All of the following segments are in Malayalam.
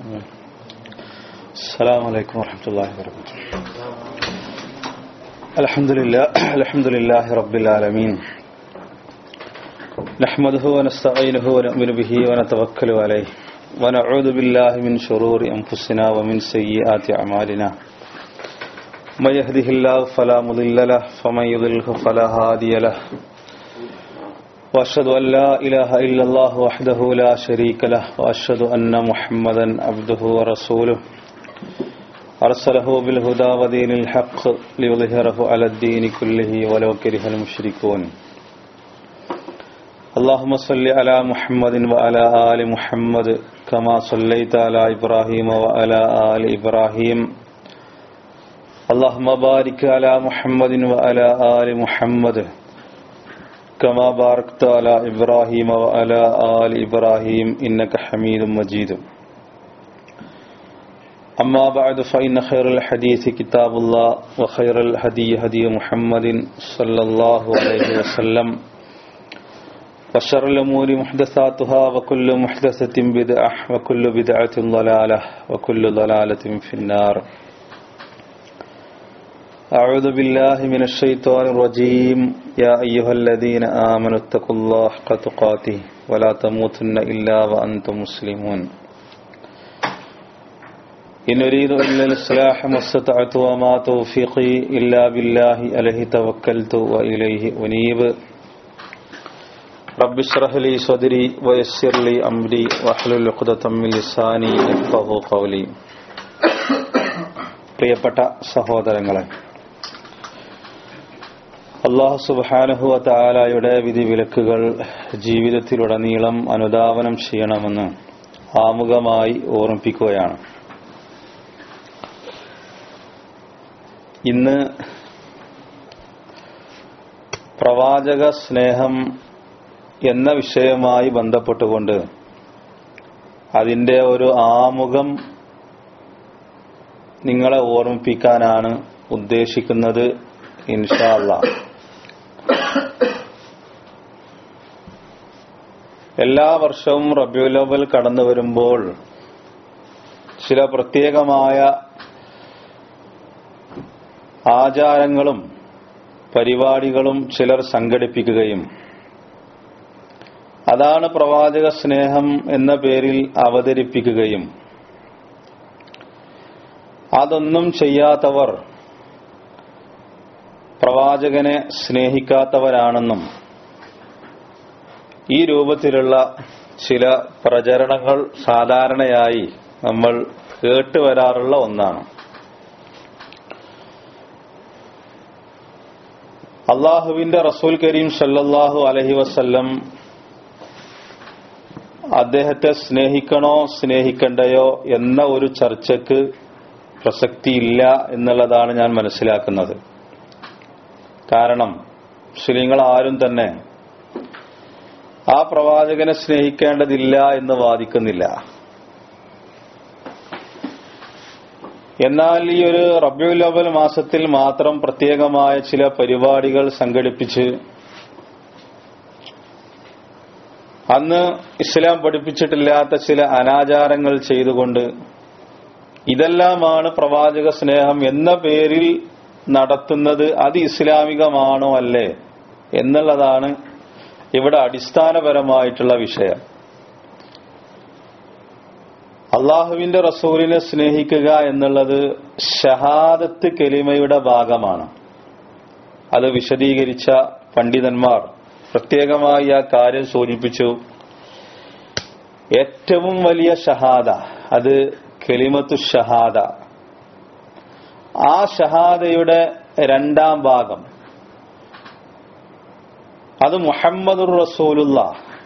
السلام عليكم ورحمة الله وبركاته الحمد لله الحمد لله رب العالمين نحمده ونستعينه ونؤمن به ونتوكل عليه ونعوذ بالله من شرور أنفسنا ومن سيئات أعمالنا من يهده الله فلا مضل له فمن يضلله فلا هادي له وأشهد أن لا إله إلا الله وحده لا شريك له وأشهد أن محمدا عبده ورسوله أرسله بالهدى ودين الحق ليظهره على الدين كله ولو كره المشركون اللهم صل على محمد وعلى آل محمد كما صليت على إبراهيم وعلى آل إبراهيم اللهم بارك على محمد وعلى آل محمد كما باركت على إبراهيم وعلى آل إبراهيم إنك حميد مجيد أما بعد فإن خير الحديث كتاب الله وخير الهدي هدي محمد صلى الله عليه وسلم وشر الأمور محدثاتها وكل محدثة بدعة وكل بدعة ضلالة وكل ضلالة في النار أعوذ بالله من الشيطان الرجيم يا أيها الذين آمنوا اتقوا الله حق تقاته ولا تموتن إلا وأنتم مسلمون إن أريد إلا الإصلاح ما استطعت وما توفيقي إلا بالله عليه توكلت وإليه أنيب رب اشرح لي صدري ويسر لي أمري واحلل عقدة من لساني يفقهوا قولي പ്രിയപ്പെട്ട സഹോദരങ്ങളെ അള്ളാഹു സുബാനഹുവ താലായുടെ വിധി വിലക്കുകൾ ജീവിതത്തിലുടനീളം അനുധാവനം ചെയ്യണമെന്ന് ആമുഖമായി ഓർമ്മിപ്പിക്കുകയാണ് ഇന്ന് പ്രവാചക സ്നേഹം എന്ന വിഷയവുമായി ബന്ധപ്പെട്ടുകൊണ്ട് അതിന്റെ ഒരു ആമുഖം നിങ്ങളെ ഓർമ്മിപ്പിക്കാനാണ് ഉദ്ദേശിക്കുന്നത് ഇൻഷാല്ല എല്ലാ വർഷവും റബ്യുലവൽ കടന്നു വരുമ്പോൾ ചില പ്രത്യേകമായ ആചാരങ്ങളും പരിപാടികളും ചിലർ സംഘടിപ്പിക്കുകയും അതാണ് പ്രവാചക സ്നേഹം എന്ന പേരിൽ അവതരിപ്പിക്കുകയും അതൊന്നും ചെയ്യാത്തവർ പ്രവാചകനെ സ്നേഹിക്കാത്തവരാണെന്നും ഈ രൂപത്തിലുള്ള ചില പ്രചരണങ്ങൾ സാധാരണയായി നമ്മൾ കേട്ടുവരാറുള്ള ഒന്നാണ് അള്ളാഹുവിന്റെ റസൂൽ കരീം സല്ലല്ലാഹു അലഹി വസ്ല്ലം അദ്ദേഹത്തെ സ്നേഹിക്കണോ സ്നേഹിക്കണ്ടയോ എന്ന ഒരു ചർച്ചയ്ക്ക് പ്രസക്തിയില്ല എന്നുള്ളതാണ് ഞാൻ മനസ്സിലാക്കുന്നത് കാരണം മുസ്ലിങ്ങൾ ആരും തന്നെ ആ പ്രവാചകനെ സ്നേഹിക്കേണ്ടതില്ല എന്ന് വാദിക്കുന്നില്ല എന്നാൽ ഈ ഒരു റബ്യുൽ അവൽ മാസത്തിൽ മാത്രം പ്രത്യേകമായ ചില പരിപാടികൾ സംഘടിപ്പിച്ച് അന്ന് ഇസ്ലാം പഠിപ്പിച്ചിട്ടില്ലാത്ത ചില അനാചാരങ്ങൾ ചെയ്തുകൊണ്ട് ഇതെല്ലാമാണ് പ്രവാചക സ്നേഹം എന്ന പേരിൽ നടത്തുന്നത് അത് ഇസ്ലാമികമാണോ അല്ലേ എന്നുള്ളതാണ് ഇവിടെ അടിസ്ഥാനപരമായിട്ടുള്ള വിഷയം അള്ളാഹുവിന്റെ റസൂലിനെ സ്നേഹിക്കുക എന്നുള്ളത് ഷഹാദത്ത് കെലിമയുടെ ഭാഗമാണ് അത് വിശദീകരിച്ച പണ്ഡിതന്മാർ പ്രത്യേകമായി ആ കാര്യം സൂചിപ്പിച്ചു ഏറ്റവും വലിയ ഷഹാദ അത് കെലിമത്തു ഷഹാദ ആ ഷഹാദയുടെ രണ്ടാം ഭാഗം അത് മുഹമ്മദുർ റസൂലുള്ള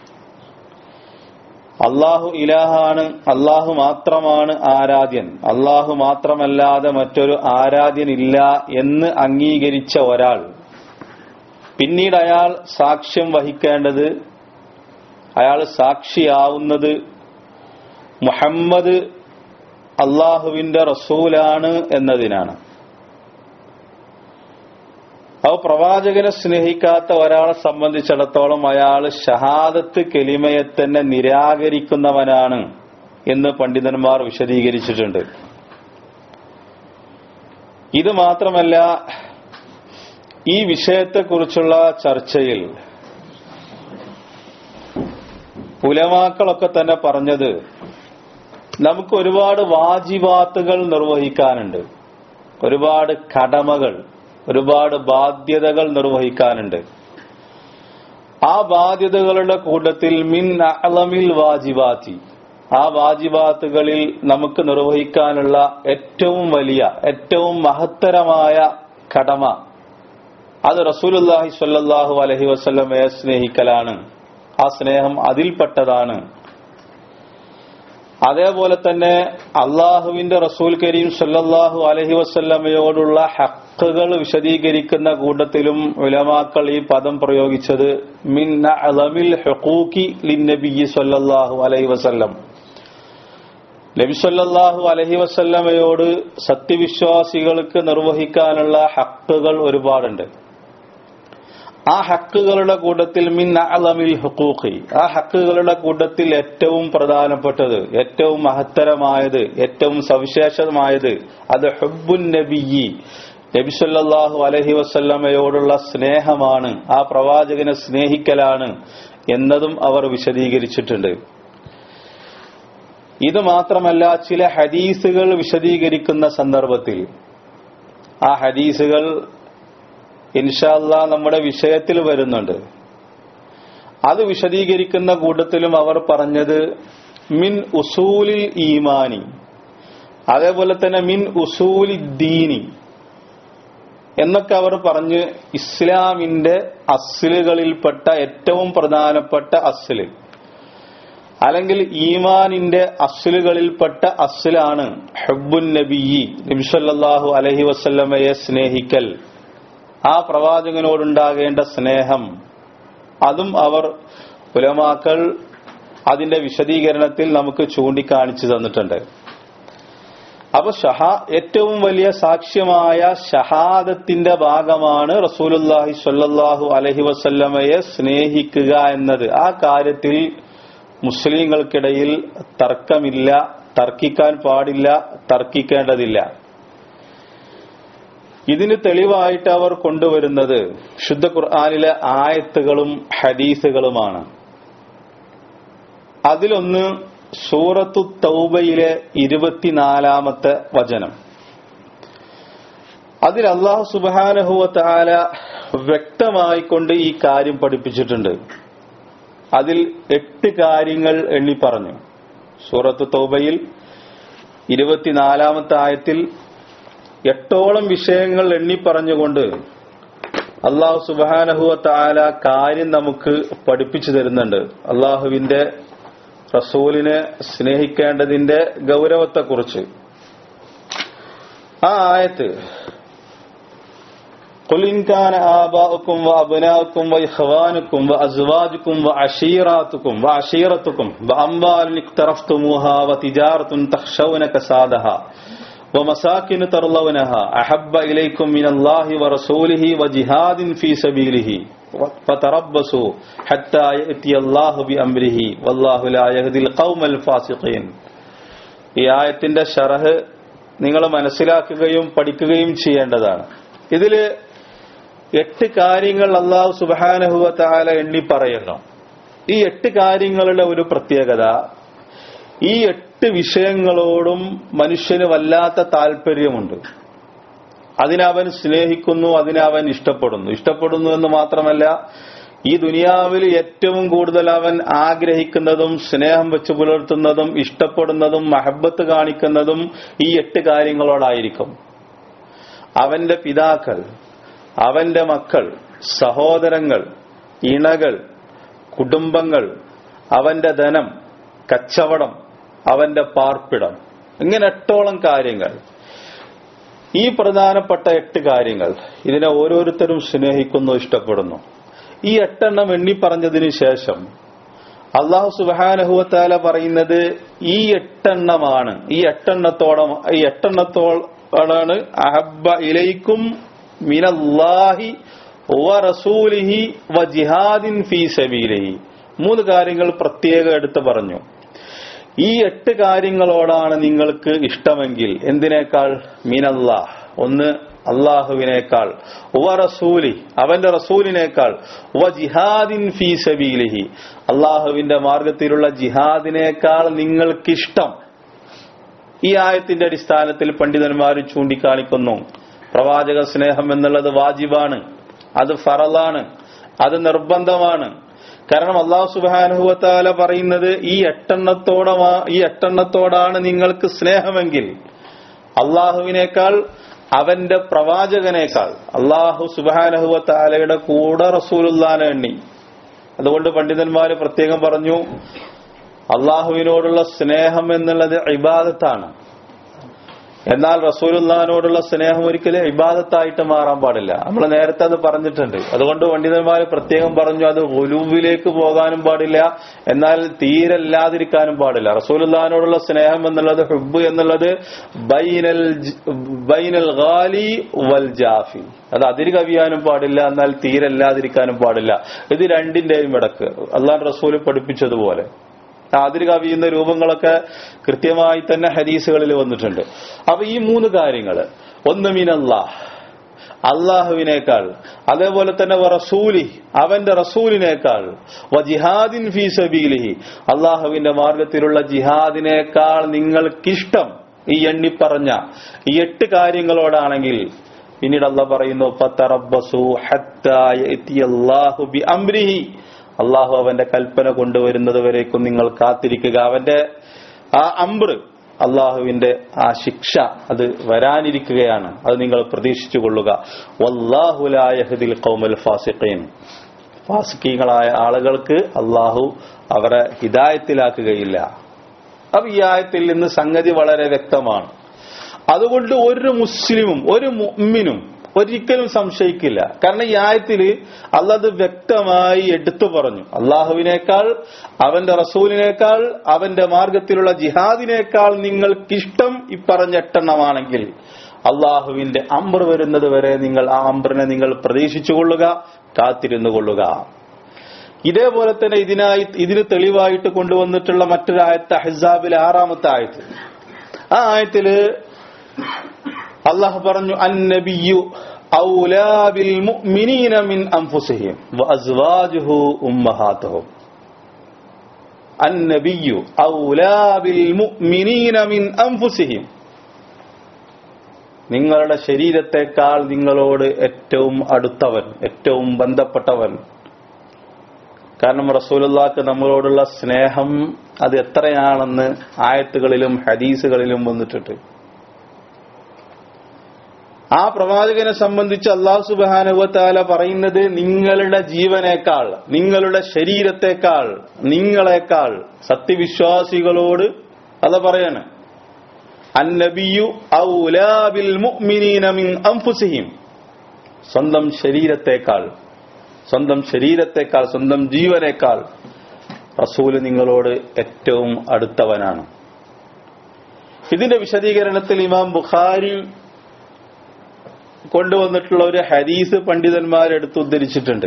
അള്ളാഹു ഇലാഹാണ് അള്ളാഹു മാത്രമാണ് ആരാധ്യൻ അള്ളാഹു മാത്രമല്ലാതെ മറ്റൊരു ആരാധ്യനില്ല എന്ന് അംഗീകരിച്ച ഒരാൾ പിന്നീട് അയാൾ സാക്ഷ്യം വഹിക്കേണ്ടത് അയാൾ സാക്ഷിയാവുന്നത് മുഹമ്മദ് അള്ളാഹുവിന്റെ റസൂലാണ് എന്നതിനാണ് അപ്പോൾ പ്രവാചകനെ സ്നേഹിക്കാത്ത ഒരാളെ സംബന്ധിച്ചിടത്തോളം അയാൾ ഷഹാദത്ത് കെലിമയെ തന്നെ നിരാകരിക്കുന്നവനാണ് എന്ന് പണ്ഡിതന്മാർ വിശദീകരിച്ചിട്ടുണ്ട് ഇത് മാത്രമല്ല ഈ വിഷയത്തെക്കുറിച്ചുള്ള ചർച്ചയിൽ ഉലമാക്കളൊക്കെ തന്നെ പറഞ്ഞത് നമുക്ക് ഒരുപാട് വാജിബാത്തുകൾ നിർവഹിക്കാനുണ്ട് ഒരുപാട് കടമകൾ ഒരുപാട് ബാധ്യതകൾ നിർവഹിക്കാനുണ്ട് ആ ബാധ്യതകളുടെ കൂട്ടത്തിൽ മിൻ അളമിൽ വാജിബാത്തി ആ വാജിബാത്തുകളിൽ നമുക്ക് നിർവഹിക്കാനുള്ള ഏറ്റവും വലിയ ഏറ്റവും മഹത്തരമായ കടമ അത് റസൂലുല്ലാഹി സ്വല്ലല്ലാഹു അലഹി വസ്ല്ലമയെ സ്നേഹിക്കലാണ് ആ സ്നേഹം അതിൽപ്പെട്ടതാണ് അതേപോലെ തന്നെ അള്ളാഹുവിന്റെ റസൂൽ കരീം സല്ലല്ലാഹു അലഹി വസ്ല്ലമയോടുള്ള ഹക്കുകൾ വിശദീകരിക്കുന്ന കൂട്ടത്തിലും ഉലമാക്കൾ ഈ പദം പ്രയോഗിച്ചത് മിൻ അളമിൽ ഹുഖൂഖി ലിന്നബി സല്ലല്ലാഹു അലൈഹി വസല്ലം നബി സല്ലല്ലാഹു അലഹി വസല്ലമയോട് സത്യവിശ്വാസികൾക്ക് നിർവഹിക്കാനുള്ള ഹക്കുകൾ ഒരുപാടുണ്ട് ആ ഹക്കുകളുടെ കൂട്ടത്തിൽ മിൻ അളമിൽ ഹുക്കൂഖി ആ ഹക്കുകളുടെ കൂട്ടത്തിൽ ഏറ്റവും പ്രധാനപ്പെട്ടത് ഏറ്റവും മഹത്തരമായത് ഏറ്റവും സവിശേഷമായത് അത് ഹുബുൻ നബിയി നബിസല്ലാഹു അലഹി വസല്ലമയോടുള്ള സ്നേഹമാണ് ആ പ്രവാചകനെ സ്നേഹിക്കലാണ് എന്നതും അവർ വിശദീകരിച്ചിട്ടുണ്ട് ഇത് മാത്രമല്ല ചില ഹദീസുകൾ വിശദീകരിക്കുന്ന സന്ദർഭത്തിൽ ആ ഹദീസുകൾ ഇൻഷാല്ല നമ്മുടെ വിഷയത്തിൽ വരുന്നുണ്ട് അത് വിശദീകരിക്കുന്ന കൂട്ടത്തിലും അവർ പറഞ്ഞത് മിൻ ഉസൂലിൽ ഈമാനി അതേപോലെ തന്നെ മിൻ ഉസൂലി ദീനി എന്നൊക്കെ അവർ പറഞ്ഞ് ഇസ്ലാമിന്റെ അസ്ലുകളിൽപ്പെട്ട ഏറ്റവും പ്രധാനപ്പെട്ട അസ്ല് അല്ലെങ്കിൽ ഈമാനിന്റെ അസ്ലുകളിൽപ്പെട്ട അസ്ലാണ് ഹബ്ബുൻ നബിയി നബിസല്ലാഹു അലഹി വസ്ല്ലമയെ സ്നേഹിക്കൽ ആ പ്രവാചകനോടുണ്ടാകേണ്ട സ്നേഹം അതും അവർ ഉലമാക്കൾ അതിന്റെ വിശദീകരണത്തിൽ നമുക്ക് ചൂണ്ടിക്കാണിച്ചു തന്നിട്ടുണ്ട് അപ്പൊ ഷഹാ ഏറ്റവും വലിയ സാക്ഷ്യമായ ഷഹാദത്തിന്റെ ഭാഗമാണ് റസൂലുല്ലാഹി സ്വല്ലല്ലാഹു അലഹി വസല്ലമയെ സ്നേഹിക്കുക എന്നത് ആ കാര്യത്തിൽ മുസ്ലിങ്ങൾക്കിടയിൽ തർക്കമില്ല തർക്കിക്കാൻ പാടില്ല തർക്കിക്കേണ്ടതില്ല ഇതിന് തെളിവായിട്ട് അവർ കൊണ്ടുവരുന്നത് ശുദ്ധ ഖുർആാനിലെ ആയത്തുകളും ഹദീസുകളുമാണ് അതിലൊന്ന് സൂറത്തു തൗബയിലെ ഇരുപത്തിനാലാമത്തെ വചനം അതിൽ അള്ളാഹു സുബാനഹുവ താല വ്യക്തമായിക്കൊണ്ട് ഈ കാര്യം പഠിപ്പിച്ചിട്ടുണ്ട് അതിൽ എട്ട് കാര്യങ്ങൾ എണ്ണി പറഞ്ഞു സൂറത്ത് തൗബയിൽ ഇരുപത്തിനാലാമത്തെ ആയത്തിൽ എട്ടോളം വിഷയങ്ങൾ എണ്ണി പറഞ്ഞുകൊണ്ട് അള്ളാഹു സുബാനഹുവ താല കാര്യം നമുക്ക് പഠിപ്പിച്ചു തരുന്നുണ്ട് അള്ളാഹുവിന്റെ റസൂലിനെ സ്നേഹിക്കേണ്ടതിന്റെ ഗൗരവത്തെക്കുറിച്ച് ആ ആയത്ത് قل إن كان آباؤكم وأبناؤكم وإخوانكم وأزواجكم وعشيراتكم وعشيرتكم وأموال اقترفتموها وتجارة تخشون كسادها ومساكن ترضونها أحب إليكم من الله ورسوله وجهاد في سبيله فتربصوا حتى يأتي الله بأمره والله لا يهدي القوم الفاسقين ഈ ആയത്തിന്റെ ഷറഹ് നിങ്ങൾ മനസ്സിലാക്കുകയും പഠിക്കുകയും ചെയ്യേണ്ടതാണ് ഇതില് എട്ട് കാര്യങ്ങൾ അള്ളാഹു സുബാനഹുവ താല എണ്ണി പറയുന്നു ഈ എട്ട് കാര്യങ്ങളുടെ ഒരു പ്രത്യേകത ഈ എട്ട് വിഷയങ്ങളോടും മനുഷ്യന് വല്ലാത്ത താല്പര്യമുണ്ട് അതിനവൻ സ്നേഹിക്കുന്നു അതിനവൻ ഇഷ്ടപ്പെടുന്നു ഇഷ്ടപ്പെടുന്നു എന്ന് മാത്രമല്ല ഈ ദുനിയാവിൽ ഏറ്റവും കൂടുതൽ അവൻ ആഗ്രഹിക്കുന്നതും സ്നേഹം വെച്ച് പുലർത്തുന്നതും ഇഷ്ടപ്പെടുന്നതും മഹബത്ത് കാണിക്കുന്നതും ഈ എട്ട് കാര്യങ്ങളോടായിരിക്കും അവന്റെ പിതാക്കൾ അവന്റെ മക്കൾ സഹോദരങ്ങൾ ഇണകൾ കുടുംബങ്ങൾ അവന്റെ ധനം കച്ചവടം അവന്റെ പാർപ്പിടം ഇങ്ങനെ എട്ടോളം കാര്യങ്ങൾ ഈ പ്രധാനപ്പെട്ട എട്ട് കാര്യങ്ങൾ ഇതിനെ ഓരോരുത്തരും സ്നേഹിക്കുന്നു ഇഷ്ടപ്പെടുന്നു ഈ എട്ടെണ്ണം എണ്ണി പറഞ്ഞതിന് ശേഷം അള്ളാഹു സുബാനഹുവത്താല പറയുന്നത് ഈ എട്ടെണ്ണമാണ് ഈ എട്ടെണ്ണത്തോളം ഈ എട്ടെണ്ണത്തോളാണ് അഹബ ഇലൈക്കും മിനല്ലാഹി വ റസൂലിഹി വ ജിഹാദിൻ ഫീ സബീലിഹി മൂന്ന് കാര്യങ്ങൾ പ്രത്യേകം എടുത്ത് പറഞ്ഞു ഈ എട്ട് കാര്യങ്ങളോടാണ് നിങ്ങൾക്ക് ഇഷ്ടമെങ്കിൽ എന്തിനേക്കാൾ മീനല്ലാ ഒന്ന് അള്ളാഹുവിനേക്കാൾ ഉവ റസൂലി അവന്റെ റസൂലിനേക്കാൾ ഉവ ജിഹാദിൻ ഫീ സബീലിഹി അള്ളാഹുവിന്റെ മാർഗത്തിലുള്ള ജിഹാദിനേക്കാൾ നിങ്ങൾക്കിഷ്ടം ഈ ആയത്തിന്റെ അടിസ്ഥാനത്തിൽ പണ്ഡിതന്മാർ ചൂണ്ടിക്കാണിക്കുന്നു പ്രവാചക സ്നേഹം എന്നുള്ളത് വാജിബാണ് അത് ഫറലാണ് അത് നിർബന്ധമാണ് കാരണം അള്ളാഹു സുബാനുഭവത്താല പറയുന്നത് ഈ എട്ടെണ്ണത്തോടെ ഈ എട്ടെണ്ണത്തോടാണ് നിങ്ങൾക്ക് സ്നേഹമെങ്കിൽ അള്ളാഹുവിനേക്കാൾ അവന്റെ പ്രവാചകനേക്കാൾ അള്ളാഹു സുബാനഹുവത്താലയുടെ കൂടെ റസൂലുല്ലാനെ എണ്ണി അതുകൊണ്ട് പണ്ഡിതന്മാര് പ്രത്യേകം പറഞ്ഞു അള്ളാഹുവിനോടുള്ള സ്നേഹം എന്നുള്ളത് ഇബാദത്താണ് എന്നാൽ റസൂലുല്ലാനോടുള്ള സ്നേഹം ഒരിക്കലും ഇബാദത്തായിട്ട് മാറാൻ പാടില്ല നമ്മൾ നേരത്തെ അത് പറഞ്ഞിട്ടുണ്ട് അതുകൊണ്ട് പണ്ഡിതന്മാർ പ്രത്യേകം പറഞ്ഞു അത് ഒലുവിലേക്ക് പോകാനും പാടില്ല എന്നാൽ തീരല്ലാതിരിക്കാനും പാടില്ല റസൂലുല്ലാനോടുള്ള സ്നേഹം എന്നുള്ളത് ഹുബ് എന്നുള്ളത് ബൈനൽ ജ്- ബൈനൽ ഗാലി വൽ ജാഫി അത് അതിര് കവിയാനും പാടില്ല എന്നാൽ തീരല്ലാതിരിക്കാനും പാടില്ല ഇത് രണ്ടിന്റെയും ഇടക്ക് അള്ളാൻ റസൂൽ പഠിപ്പിച്ചതുപോലെ അതിര് കവിയുന്ന രൂപങ്ങളൊക്കെ കൃത്യമായി തന്നെ ഹദീസുകളിൽ വന്നിട്ടുണ്ട് അപ്പൊ ഈ മൂന്ന് കാര്യങ്ങൾ ഒന്ന് മീനല്ലാഹ് അള്ളാഹുവിനേക്കാൾ അതേപോലെ തന്നെ വ റസൂലി അവന്റെ റസൂലിനേക്കാൾ വ ജിഹാദിൻ ഫീ സബീലിഹി അള്ളാഹുവിന്റെ മാർഗത്തിലുള്ള ജിഹാദിനേക്കാൾ നിങ്ങൾക്കിഷ്ടം ഈ എണ്ണിപ്പറഞ്ഞ ഈ എട്ട് കാര്യങ്ങളോടാണെങ്കിൽ പിന്നീട് അള്ളാഹ് പറയുന്നു "ഫതറബ്ബസു ഹത്താ യഅതിയല്ലാഹു ബിഅംരിഹി." അള്ളാഹു അവന്റെ കൽപ്പന കൊണ്ടുവരുന്നത് വരേക്കും നിങ്ങൾ കാത്തിരിക്കുക അവന്റെ ആ അമ്പ്ർ അള്ളാഹുവിന്റെ ആ ശിക്ഷ അത് വരാനിരിക്കുകയാണ് അത് നിങ്ങൾ പ്രതീക്ഷിച്ചു കൊള്ളുക വല്ലാഹുലായഹദിൽ കൗമൽ ഫാസിഖീൻ ഫാസിഖീങ്ങളായ ആളുകൾക്ക് അള്ളാഹു അവരെ ഹിദായത്തിലാക്കുകയില്ല അപ്പൊ ഈ ആയത്തിൽ നിന്ന് സംഗതി വളരെ വ്യക്തമാണ് അതുകൊണ്ട് ഒരു മുസ്ലിമും ഒരു മുഅ്മിനും ഒരിക്കലും സംശയിക്കില്ല കാരണം ഈ ആയത്തില് അള്ളത് വ്യക്തമായി എടുത്തു പറഞ്ഞു അള്ളാഹുവിനേക്കാൾ അവന്റെ റസൂലിനേക്കാൾ അവന്റെ മാർഗത്തിലുള്ള ജിഹാദിനേക്കാൾ നിങ്ങൾക്കിഷ്ടം ഈ പറഞ്ഞ എട്ടെണ്ണമാണെങ്കിൽ അള്ളാഹുവിന്റെ അമ്പർ വരുന്നത് വരെ നിങ്ങൾ ആ അമ്പറിനെ നിങ്ങൾ പ്രതീക്ഷിച്ചുകൊള്ളുക കാത്തിരുന്നു കൊള്ളുക ഇതേപോലെ തന്നെ ഇതിനായി ഇതിന് തെളിവായിട്ട് കൊണ്ടുവന്നിട്ടുള്ള മറ്റൊരു ആയത്ത് അഹ്സാബിലെ ആറാമത്തെ ആയത്ത് ആ ആയത്തില് അള്ളാഹു പറഞ്ഞു അന്നബിയു ഔലാ ബിൽ മുഅ്മിനീന മിൻ അൻഫുസിഹിം വഅസ്വാജുഹു ഉമ്മഹാത്തുഹും അന്നബിയു ഔലാ ബിൽ മുഅ്മിനീന മിൻ അൻഫുസിഹിം നിങ്ങളുടെ ശരീരത്തെക്കാൾ നിങ്ങളോട് ഏറ്റവും അടുത്തവൻ ഏറ്റവും ബന്ധപ്പെട്ടവൻ കാരണം റസൂലുള്ളാക്ക് നമ്മളോടുള്ള സ്നേഹം അത് എത്രയാണെന്ന് ആയത്തുകളിലും ഹദീസുകളിലും വന്നിട്ടുണ്ട് ആ പ്രവാചകനെ സംബന്ധിച്ച് അള്ളാഹു സുബാനുവത്താല പറയുന്നത് നിങ്ങളുടെ ജീവനേക്കാൾ നിങ്ങളുടെ ശരീരത്തെക്കാൾ നിങ്ങളെക്കാൾ സത്യവിശ്വാസികളോട് അത പറയാണ് അന്നബിയു ഔലാബിൽ മുഅ്മിനീന മിൻ അൻഫുസിഹിം സ്വന്തം ശരീരത്തെക്കാൾ സ്വന്തം ശരീരത്തെക്കാൾ സ്വന്തം ജീവനേക്കാൾ റസൂല് നിങ്ങളോട് ഏറ്റവും അടുത്തവനാണ് ഇതിന്റെ വിശദീകരണത്തിൽ ഇമാം ബുഖാരി കൊണ്ടുവന്നിട്ടുള്ള ഒരു ഹദീസ് പണ്ഡിതന്മാരെടുത്ത് ഉദ്ധരിച്ചിട്ടുണ്ട്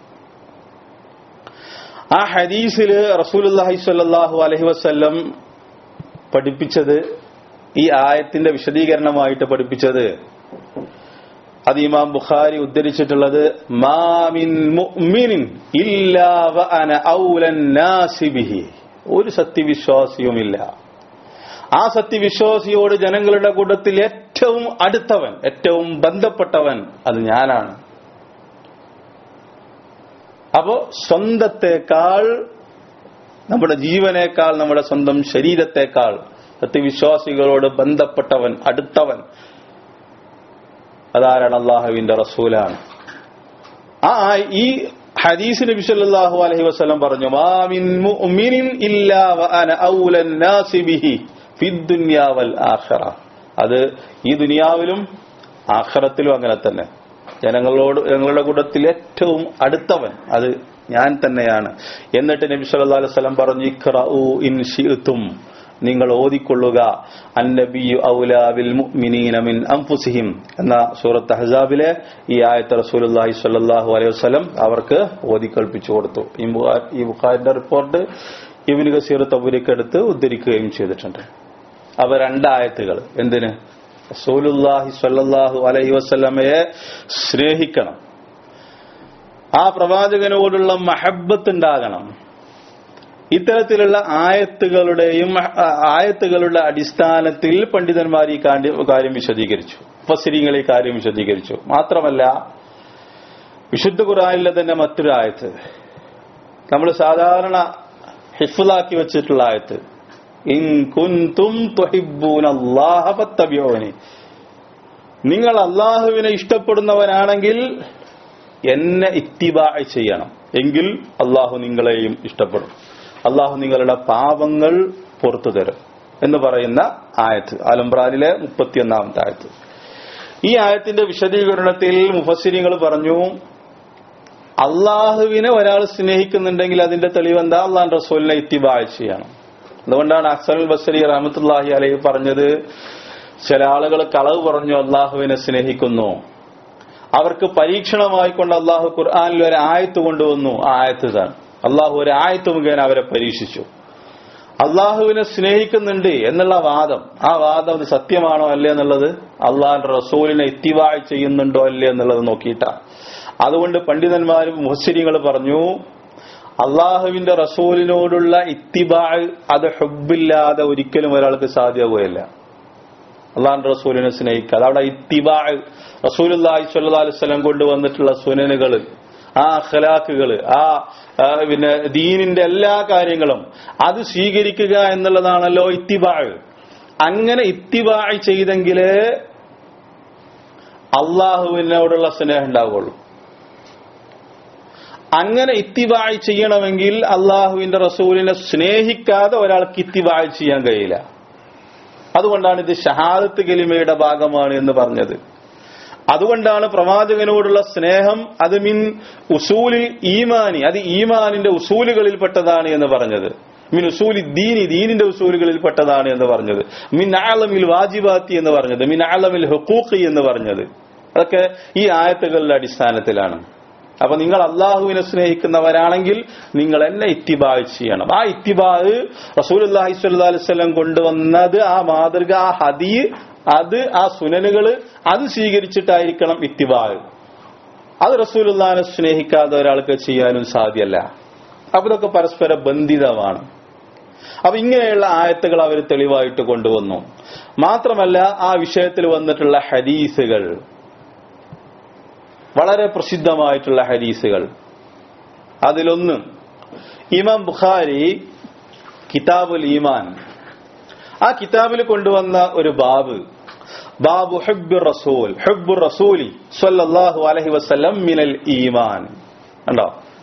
ആ ഹദീസില് റസൂലുല്ലാഹി സ്വല്ലല്ലാഹു അലൈഹി വസല്ലം പഠിപ്പിച്ചത് ഈ ആയത്തിന്റെ വിശദീകരണമായിട്ട് പഠിപ്പിച്ചത് അത് ഇമാം ബുഖാരി ഉദ്ധരിച്ചിട്ടുള്ളത് മാമിൻ മുഅ്മിനിൻ ഇല്ലാ വഅന ഔലൻ നാസി ബിഹി ഒരു സത്യവിശ്വാസിയുമില്ല ആ സത്യവിശ്വാസിയോട് ജനങ്ങളുടെ കൂട്ടത്തിൽ ഏറ്റവും അടുത്തവൻ ഏറ്റവും ബന്ധപ്പെട്ടവൻ അത് ഞാനാണ് അപ്പോ സ്വന്തത്തെക്കാൾ നമ്മുടെ ജീവനേക്കാൾ നമ്മുടെ സ്വന്തം ശരീരത്തെക്കാൾ സത്യവിശ്വാസികളോട് ബന്ധപ്പെട്ടവൻ അടുത്തവൻ അതാരാണ് അള്ളാഹുവിന്റെ റസൂലാണ് ആ ഈ ഹദീസ് നബി സല്ലല്ലാഹു അലൈഹി വസല്ലം പറഞ്ഞു മാമിൻ മുഅ്മിനിൻ ഇല്ലാ വഅന ഔലൻ നാസി ബിഹി ഫിദ്ദുന്യാ വൽ ആഖിറ അത് ഈ ദുനിയാവിലും ആഖിറത്തിലും അങ്ങനെ തന്നെ ജനങ്ങളോട് ജനങ്ങളുടെ കൂട്ടത്തിൽ ഏറ്റവും അടുത്തവൻ അത് ഞാൻ തന്നെയാണ് എന്നിട്ട് നബി സല്ലല്ലാഹു അലൈഹി വസല്ലം പറഞ്ഞു ഇഖ്റഉ ഇൻ ശിഅ്തും നിങ്ങൾ ഓതിക്കൊള്ളുക അന്നബിയു ഔലാ ബിൽ മുഅ്മിനീന മിൻ അൻഫുസിഹിം എന്ന സൂറത്ത് അഹ്സാബിലെ ഈ ആയത്ത് റസൂലുള്ളാഹി സ്വല്ലല്ലാഹു അലൈഹി വസല്ലം അവർക്ക് ഓതിക്കൽപ്പിച്ചു കൊടുത്തു ഈ ബുഖാ- ഈ ബുഖാരിന്റെ റിപ്പോർട്ട് ഇബിന് കസീർ തബുരിക്കെടുത്ത് ഉദ്ധരിക്കുകയും ചെയ്തിട്ടുണ്ട് അവ രണ്ടായത്തുകൾ എന്തിന് റസൂലുല്ലാഹി സ്വല്ലല്ലാഹു അലൈഹി വസല്ലമയെ സ്നേഹിക്കണം ആ പ്രവാചകനോടുള്ള മഹബത്ത് ഉണ്ടാകണം ഇത്തരത്തിലുള്ള ആയത്തുകളുടെയും ആ, ആയത്തുകളുടെ അടിസ്ഥാനത്തിൽ പണ്ഡിതന്മാർ ഈ കാര്യം കാര്യം വിശദീകരിച്ചു ഫസിരിങ്ങൾ ഈ കാര്യം വിശദീകരിച്ചു മാത്രമല്ല വിശുദ്ധ ഖുറാനിലെ തന്നെ മറ്റൊരു ആയത്ത് നമ്മൾ സാധാരണ ഹിഫുലാക്കി വെച്ചിട്ടുള്ള ആയത്ത് ഇൻ കുന്തും തുഹിബ്ബൂനല്ലാഹ ഫത്തബിഊനി നിങ്ങൾ അള്ളാഹുവിനെ ഇഷ്ടപ്പെടുന്നവനാണെങ്കിൽ എന്നെ ഇത്തിബാ ചെയ്യണം എങ്കിൽ അള്ളാഹു നിങ്ങളെയും ഇഷ്ടപ്പെടും അള്ളാഹു നിങ്ങളുടെ പാപങ്ങൾ പുറത്തു തരും എന്ന് പറയുന്ന ആയത്ത് ആലംബ്രാനിലെ മുപ്പത്തിയൊന്നാമത്തെ ആയത്ത് ഈ ആയത്തിന്റെ വിശദീകരണത്തിൽ മുഫസ്സിരിങ്ങൾ പറഞ്ഞു അള്ളാഹുവിനെ ഒരാൾ സ്നേഹിക്കുന്നുണ്ടെങ്കിൽ അതിന്റെ തെളിവ് എന്താ അള്ളാഹ് റസൂലിനെ ഇത്തിബാ ചെയ്യണം അതുകൊണ്ടാണ് അക്സറുൽ ബസരി റഹമത്തുല്ലാഹി അലൈഹി പറഞ്ഞത് ചില ആളുകൾ കളവ് പറഞ്ഞു അള്ളാഹുവിനെ സ്നേഹിക്കുന്നു അവർക്ക് പരീക്ഷണമായിക്കൊണ്ട് അള്ളാഹു ഖുർആാനിൽ ഒരു ആയത്ത് കൊണ്ടുവന്നു ആ ആയത്ത് ഇതാണ് അള്ളാഹു ഒരു ആയത്ത് മുഖേന അവരെ പരീക്ഷിച്ചു അള്ളാഹുവിനെ സ്നേഹിക്കുന്നുണ്ട് എന്നുള്ള വാദം ആ വാദം അത് സത്യമാണോ അല്ലേ എന്നുള്ളത് അള്ളാഹിന്റെ റസൂലിനെ ഇത്തിവായ് ചെയ്യുന്നുണ്ടോ അല്ലേ എന്നുള്ളത് നോക്കിയിട്ടാ അതുകൊണ്ട് പണ്ഡിതന്മാരും മുഹസ്സിരിങ്ങൾ പറഞ്ഞു അള്ളാഹുവിന്റെ റസൂലിനോടുള്ള ഇത്തിബാഴ് അത് ഹുബില്ലാതെ ഒരിക്കലും ഒരാൾക്ക് സാധ്യമാകുകയില്ല അള്ളാഹിന്റെ റസൂലിനെ സ്നേഹിക്കുക അതവിടെ ഇത്തിബാഴ് റസൂലുല്ലാഹി സ്വല്ലല്ലാഹു അലൈഹി വസല്ലം കൊണ്ടുവന്നിട്ടുള്ള സുനനുകൾ ആ അഖലാക്കുകൾ ആ ആ, പിന്നെ ദീനിന്റെ എല്ലാ കാര്യങ്ങളും അത് സ്വീകരിക്കുക എന്നുള്ളതാണല്ലോ ഇത്തിബാഴ് അങ്ങനെ ഇത്തിബാഴ് ചെയ്തെങ്കിലേ അള്ളാഹുവിനോടുള്ള സ്നേഹം ഉണ്ടാവുകയുള്ളൂ അങ്ങനെ ഇത്തിബാഴ് ചെയ്യണമെങ്കിൽ അള്ളാഹുവിന്റെ റസൂലിനെ സ്നേഹിക്കാതെ ഒരാൾക്ക് ഇത്തിബാഴ് ചെയ്യാൻ കഴിയില്ല അതുകൊണ്ടാണ് ഇത് ഷഹാദത്ത് കലിമയുടെ ഭാഗമാണ് എന്ന് പറഞ്ഞത് അതുകൊണ്ടാണ് പ്രവാചകനോടുള്ള സ്നേഹം അത് മിൻ ഉസൂലിൽ ഈമാനി അത് ഈമാനിന്റെ ഉസൂലുകളിൽപ്പെട്ടതാണ് എന്ന് പറഞ്ഞത് മിൻ ഉസൂലി ദീനി ദീനിന്റെ ഉസൂലുകളിൽപ്പെട്ടതാണ് എന്ന് പറഞ്ഞത് മിൻ ആലമിൽ വാജിബാത്തി എന്ന് പറഞ്ഞത് മിൻ ആലമിൽ ഹുക്കൂഖി എന്ന് പറഞ്ഞത് അതൊക്കെ ഈ ആയത്തുകളുടെ അടിസ്ഥാനത്തിലാണ് അപ്പൊ നിങ്ങൾ അള്ളാഹുവിനെ സ്നേഹിക്കുന്നവരാണെങ്കിൽ നിങ്ങൾ എന്നെ ഇത്തിബാ ചെയ്യണം ആ ഇത്തിബാ റസൂൽ അള്ളാഹി സ്വല്ലി വല്ലം കൊണ്ടുവന്നത് ആ മാതൃക ആ ഹദി അത് ആ സുനനുകള് അത് സ്വീകരിച്ചിട്ടായിരിക്കണം ഇത്തിബാ അത് റസൂലുള്ളാഹിനെ സ്നേഹിക്കാതെ ഒരാൾക്ക് ചെയ്യാനും സാധ്യമല്ല അപ്പൊ ഇതൊക്കെ പരസ്പര ബന്ധിതമാണ് അപ്പൊ ഇങ്ങനെയുള്ള ആയത്തുകൾ അവർ തെളിവായിട്ട് കൊണ്ടുവന്നു മാത്രമല്ല ആ വിഷയത്തിൽ വന്നിട്ടുള്ള ഹദീസുകൾ വളരെ പ്രസിദ്ധമായിട്ടുള്ള ഹദീസുകൾ അതിലൊന്ന് ഇമാം ബുഖാരി കിതാബുൽ ഈമാൻ ആ കിതാബിൽ കൊണ്ടുവന്ന ഒരു ബാബ് ബാബു ഹബ്ബു റസൂൽ ഹബ്ബു റസൂലി സ്വല്ലല്ലാഹു അലൈഹി വസല്ലം മിനൽ ഈമാൻ കണ്ടോ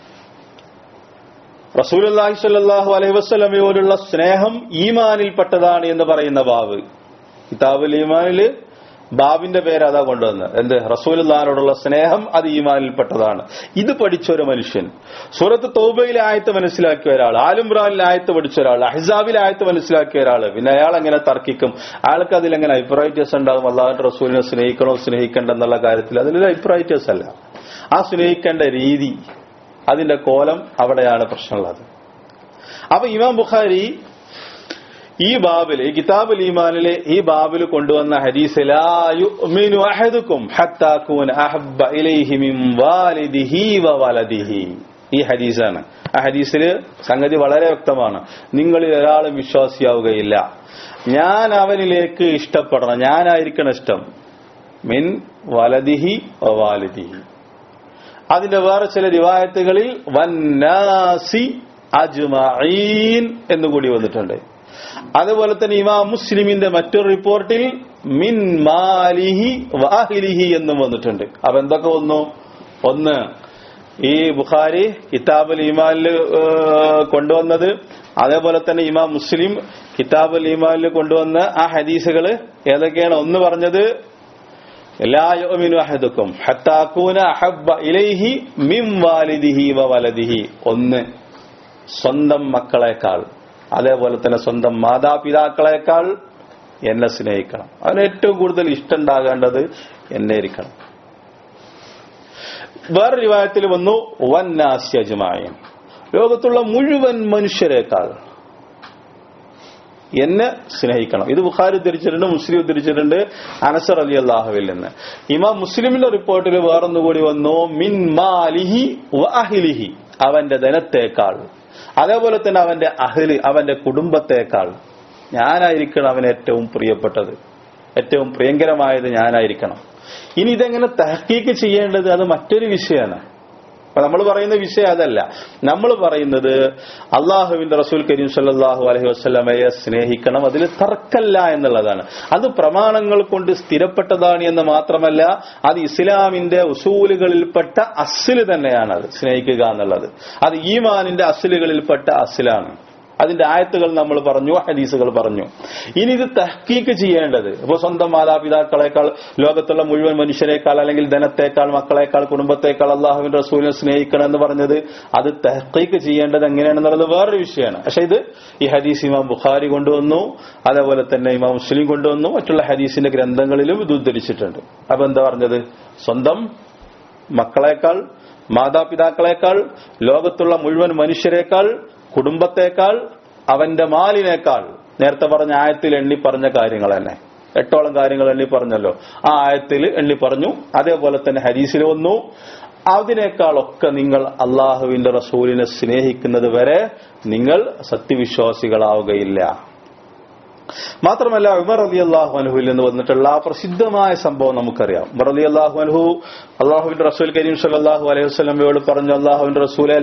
റസൂലുള്ളാഹി സ്വല്ലല്ലാഹു അലൈഹി വസല്ലമയോടുള്ള സ്നേഹം ഈമാനിൽപ്പെട്ടതാണ് എന്ന് പറയുന്ന ബാബ് കിതാബുൽ ഈമാനില് ബാബിന്റെ പേര് അതാ കൊണ്ടുവന്നത് എന്ത് റസൂലുള്ളാഹിനോടുള്ള സ്നേഹം അത് ഈമാനിൽപ്പെട്ടതാണ് ഇത് പഠിച്ച ഒരു മനുഷ്യൻ സൂറത്ത് തൗബയിലെ ആയത്ത് മനസ്സിലാക്കിയ ഒരാൾ ആലുംറാനിലെ ആയത്ത് പഠിച്ച ഒരാൾ അഹിസാബിലെ ആയത്ത് മനസ്സിലാക്കിയ ഒരാൾ പിന്നെ അയാൾ എങ്ങനെ തർക്കിക്കും അയാൾക്ക് അതിലെങ്ങനെ അഭിപ്രായറ്റേഴ്സ് ഉണ്ടാകും അള്ളാഹുന്റെ റസൂലിനെ സ്നേഹിക്കണോ സ്നേഹിക്കണ്ട എന്നുള്ള കാര്യത്തിൽ അതിലൊരു അഭിപ്രായറ്റേഴ്സ് അല്ല ആ സ്നേഹിക്കേണ്ട രീതി അതിന്റെ കോലം അവിടെയാണ് പ്രശ്നമുള്ളത് അപ്പൊ ഇമാം ബുഖാരി ഈ ബാബില് ഈ കിതാബുൽ ഈമാനിലെ ഈ ബാബിൽ കൊണ്ടുവന്ന ഹദീസ് ലാ യുഅ്മിനു അഹദുക്കും ഹത്താ കൂന അഹബ്ബ ഇലൈഹി മിൻ വാലിദിഹി വ വലദിഹി ഈ ഹദീസാണ് ആ ഹദീസില് സംഗതി വളരെ വ്യക്തമാണ് നിങ്ങളിൽ ഒരാളും വിശ്വാസിയാവുകയില്ല ഞാൻ അവനിലേക്ക് ഇഷ്ടപ്പെടണം ഞാനായിരിക്കണം ഇഷ്ടം മിൻ വലദിഹി വ വാലിദിഹി അതിന്റെ വേറെ ചില റിവായത്തുകളിൽ വന്നാസി അജ്മഈൻ എന്നുകൂടി വന്നിട്ടുണ്ട് അതുപോലെ തന്നെ ഇമാം മുസ്ലിമിന്റെ മറ്റൊരു റിപ്പോർട്ടിൽ മിൻ മാലിഹി വാഹിലിഹി എന്നും വന്നിട്ടുണ്ട് അപ്പൊ എന്തൊക്കെ വന്നു ഒന്ന് ഈ ബുഖാരി കിതാബുൽ ഈമാനിൽ കൊണ്ടുവന്നത് അതേപോലെ തന്നെ ഇമാം മുസ്ലിം കിതാബുൽ ഈമാനിൽ കൊണ്ടുവന്ന ആ ഹദീസുകൾ ഏതൊക്കെയാണ് ഒന്ന് പറഞ്ഞത് لا يؤمن أحدكم حتى أكون أحب إليه من والده وولده ഒന്ന് സ്വന്തം മക്കളെക്കാൾ അതേപോലെ തന്നെ സ്വന്തം മാതാപിതാക്കളെക്കാൾ എന്നെ സ്നേഹിക്കണം അവന് ഏറ്റവും കൂടുതൽ ഇഷ്ടം ഉണ്ടാകേണ്ടത് എന്നെ ഇരിക്കണം വേറെ രൂപത്തിൽ വന്നു വന്നാസ്യജമായും ലോകത്തുള്ള മുഴുവൻ മനുഷ്യരെക്കാൾ എന്നെ സ്നേഹിക്കണം ഇത് ബുഖാരി ഉദ്ധരിച്ചിട്ടുണ്ട് മുസ്ലിം ഉദ്ധരിച്ചിട്ടുണ്ട് അനസർ അലി അള്ളാഹുവിൽ നിന്ന് ഇമാം മുസ്ലിമിന്റെ റിപ്പോർട്ടിൽ വേറൊന്നുകൂടി വന്നു മിൻ മാലിഹി വ അഹിലിഹി അവന്റെ ധനത്തേക്കാൾ അതേപോലെ തന്നെ അവന്റെ അഹില് അവന്റെ കുടുംബത്തേക്കാൾ ഞാനായിരിക്കണം അവന് ഏറ്റവും പ്രിയപ്പെട്ടത് ഏറ്റവും പ്രിയങ്കരമായത് ഞാനായിരിക്കണം ഇനി ഇതെങ്ങനെ തഹക്കീക്ക് ചെയ്യേണ്ടത് അത് മറ്റൊരു വിഷയമാണ് അപ്പൊ നമ്മൾ പറയുന്ന വിഷയം അതല്ല നമ്മൾ പറയുന്നത് അള്ളാഹുവിന്റെ റസൂൽ കരീം സല്ലാഹു അലഹി വസ്ലമയെ സ്നേഹിക്കണം അതിൽ തർക്കല്ല എന്നുള്ളതാണ് അത് പ്രമാണങ്ങൾ കൊണ്ട് സ്ഥിരപ്പെട്ടതാണ് എന്ന് മാത്രമല്ല അത് ഇസ്ലാമിന്റെ ഉസൂലുകളിൽപ്പെട്ട അസില് തന്നെയാണ് അത് സ്നേഹിക്കുക എന്നുള്ളത് അത് ഈമാനിന്റെ അസിലുകളിൽപ്പെട്ട അസിലാണ് അതിന്റെ ആയത്തുകൾ നമ്മൾ പറഞ്ഞു ഹദീസുകൾ പറഞ്ഞു ഇനി ഇത് തഹ്ക്കീക്ക് ചെയ്യേണ്ടത് ഇപ്പൊ സ്വന്തം മാതാപിതാക്കളെക്കാൾ ലോകത്തുള്ള മുഴുവൻ മനുഷ്യരെക്കാൾ അല്ലെങ്കിൽ ധനത്തേക്കാൾ മക്കളെക്കാൾ കുടുംബത്തെക്കാൾ അള്ളാഹുവിന്റെ റസൂലിനെ സ്നേഹിക്കണം എന്ന് പറഞ്ഞത് അത് തഹ്ക്കീക്ക് ചെയ്യേണ്ടത് എങ്ങനെയാണെന്നുള്ളത് വേറൊരു വിഷയമാണ് പക്ഷെ ഇത് ഈ ഹദീസ് ഇമാം ബുഖാരി കൊണ്ടുവന്നു അതേപോലെ തന്നെ ഇമാം മുസ്ലിം കൊണ്ടുവന്നു മറ്റുള്ള ഹദീസിന്റെ ഗ്രന്ഥങ്ങളിലും ഇത് ഉദ്ധരിച്ചിട്ടുണ്ട് അപ്പൊ എന്താ പറഞ്ഞത് സ്വന്തം മക്കളെക്കാൾ മാതാപിതാക്കളെക്കാൾ ലോകത്തുള്ള മുഴുവൻ മനുഷ്യരെക്കാൾ കുടുംബത്തെക്കാൾ അവന്റെ മാലിനേക്കാൾ നേരത്തെ പറഞ്ഞ ആയത്തിൽ എണ്ണി പറഞ്ഞ കാര്യങ്ങൾ തന്നെ എട്ടോളം കാര്യങ്ങൾ എണ്ണി പറഞ്ഞല്ലോ ആ ആയത്തിൽ എണ്ണി പറഞ്ഞു അതേപോലെ തന്നെ ഹരീസിൽ വന്നു അതിനേക്കാളൊക്കെ നിങ്ങൾ അള്ളാഹുവിന്റെ റസൂലിനെ സ്നേഹിക്കുന്നത് വരെ നിങ്ങൾ സത്യവിശ്വാസികളാവുകയില്ല മാത്രമല്ല ഉമർ അലി അള്ളാഹു അനുഹുവിൽ നിന്ന് വന്നിട്ടുള്ള ആ പ്രസിദ്ധമായ സംഭവം നമുക്കറിയാം ഉമർ അലി അള്ളാഹു അനുഹു അള്ളാഹുവിന്റെ റസൂൽ കരീം സല്ലാഹു അലൈഹി വസ്ലമയോട് പറഞ്ഞു അള്ളാഹുവിന്റെ റസൂലെ